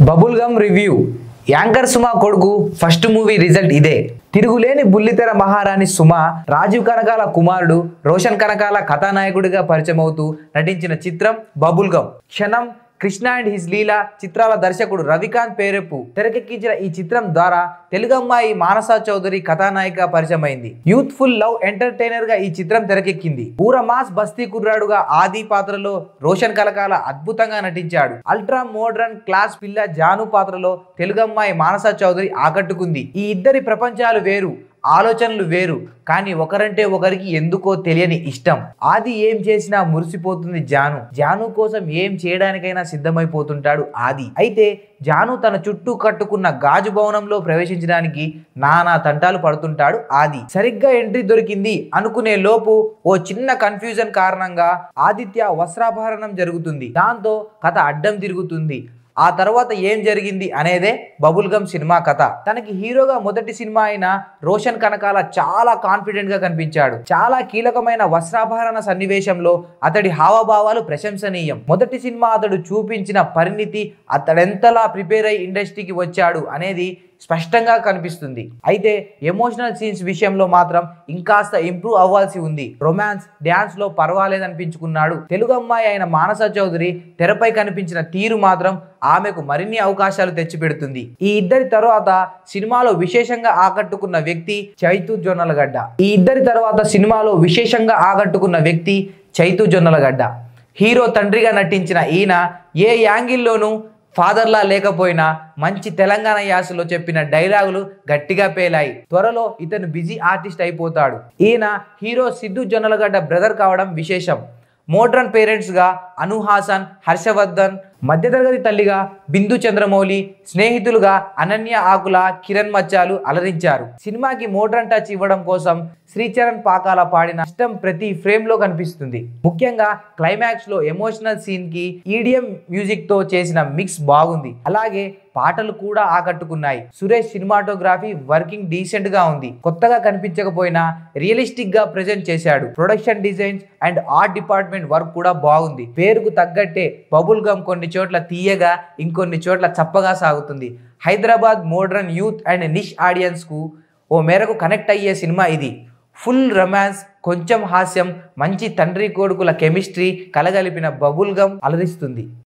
bubble gum review anchor Suma కొడుకు first movie result ఇదే తిరుగులేని బుల్లితెర మహారాణి సుమ రాజీవ్ కనకాల కుమారుడు రోషన్ కనకాల కథానాయకుడిగా పరిచయం అవుతూ నటించిన చిత్రం బబుల్ గమ్ క్షణం కృష్ణ అండ్ హిజ్ లీలా చిత్రాల దర్శకుడు రవికాంత్ పేరెప్పు తెరకెక్కించిన ఈ చిత్రం ద్వారా తెలుగు అమ్మాయి మానసా చౌదరి కథానాయిక పరిచయమైంది యూత్ఫుల్ లవ్ ఎంటర్టైనర్ గా ఈ చిత్రం తెరకెక్కింది పూర మాస్ బస్తీ కుర్రాడుగా ఆది పాత్రలో రోషన్ కలకాల అద్భుతంగా నటించాడు అల్ట్రా మోడ్రన్ క్లాస్ పిల్ల జాను పాత్రలో తెలుగు అమ్మాయి మానసా చౌదరి ఆకట్టుకుంది ఈ ఇద్దరి ప్రపంచాలు వేరు ఆలోచనలు వేరు కానీ ఒకరంటే ఒకరికి ఎందుకో తెలియని ఇష్టం ఆది ఏం చేసినా మురిసిపోతుంది జాను జాను కోసం ఏం చేయడానికైనా సిద్ధమైపోతుంటాడు ఆది అయితే జాను తన చుట్టూ కట్టుకున్న గాజు భవనంలో ప్రవేశించడానికి నానా తంటాలు పడుతుంటాడు ఆది సరిగ్గా ఎంట్రీ దొరికింది అనుకునే లోపు ఓ చిన్న కన్ఫ్యూజన్ కారణంగా ఆదిత్య వస్త్రాభరణం జరుగుతుంది దాంతో కథ అడ్డం తిరుగుతుంది ఆ తర్వాత ఏం జరిగింది అనేదే బబుల్ గమ్ సినిమా కథ తనకి హీరోగా మొదటి సినిమా అయిన రోషన్ కనకాల చాలా కాన్ఫిడెంట్ గా కనిపించాడు చాలా కీలకమైన వస్త్రాభరణ సన్నివేశంలో అతడి హావభావాలు ప్రశంసనీయం మొదటి సినిమా అతడు చూపించిన పరిణితి అతడెంతలా ప్రిపేర్ అయి ఇండస్ట్రీకి వచ్చాడు అనేది స్పష్టంగా కనిపిస్తుంది అయితే ఎమోషనల్ సీన్స్ విషయంలో మాత్రం ఇంకాస్త ఇంప్రూవ్ అవ్వాల్సి ఉంది రొమాన్స్ డ్యాన్స్ లో పర్వాలేదనిపించుకున్నాడు తెలుగు అమ్మాయి అయిన మానస చౌదరి తెరపై కనిపించిన తీరు మాత్రం ఆమెకు మరిన్ని అవకాశాలు తెచ్చిపెడుతుంది ఈ ఇద్దరి తర్వాత సినిమాలో విశేషంగా ఆకట్టుకున్న వ్యక్తి చైతు జొన్నలగడ్డ ఈ ఇద్దరి తర్వాత సినిమాలో విశేషంగా ఆకట్టుకున్న వ్యక్తి చైతు జొన్నలగడ్డ హీరో తండ్రిగా నటించిన ఈయన ఏ యాంగిల్లోనూ ఫాదర్లా లేకపోయినా మంచి తెలంగాణ యాసలో చెప్పిన డైలాగులు గట్టిగా పేలాయి త్వరలో ఇతను బిజీ ఆర్టిస్ట్ అయిపోతాడు ఈయన హీరో సిద్ధు జొన్నలగడ్డ బ్రదర్ కావడం విశేషం మోడ్రన్ పేరెంట్స్గా అను హాసన్ హర్షవర్ధన్ మధ్యతరగతి తల్లిగా బిందు చంద్రమౌళి స్నేహితులుగా అనన్య ఆకుల కిరణ్ మచ్చాలు అలరించారు సినిమాకి మోడ్రన్ టచ్ ఇవ్వడం కోసం శ్రీచరణ్ పాకాల పాడిన ఇష్టం ప్రతి ఫ్రేమ్ లో కనిపిస్తుంది ముఖ్యంగా క్లైమాక్స్ లో ఎమోషనల్ సీన్ కి ఈడిఎం మ్యూజిక్ తో చేసిన మిక్స్ బాగుంది అలాగే పాటలు కూడా ఆకట్టుకున్నాయి సురేష్ సినిమాటోగ్రఫీ వర్కింగ్ డీసెంట్ గా ఉంది కొత్తగా కనిపించకపోయినా రియలిస్టిక్ గా ప్రెజెంట్ చేశాడు production designs and art department work కూడా బాగుంది పేరుకు తగ్గట్టే బబుల్ గమ్ కొన్ని చోట్ల తీయగా ఇంకొన్ని చోట్ల చప్పగా సాగుతుంది Hyderabad modern youth and niche audience కు ఓ మేరకు కనెక్ట్ అయ్యే సినిమా ఇది ఫుల్ రొమాన్స్ కొంచెం హాస్యం మంచి తండ్రి కొడుకుల కెమిస్ట్రీ కలగలిపిన బబుల్ గమ్ అలరిస్తుంది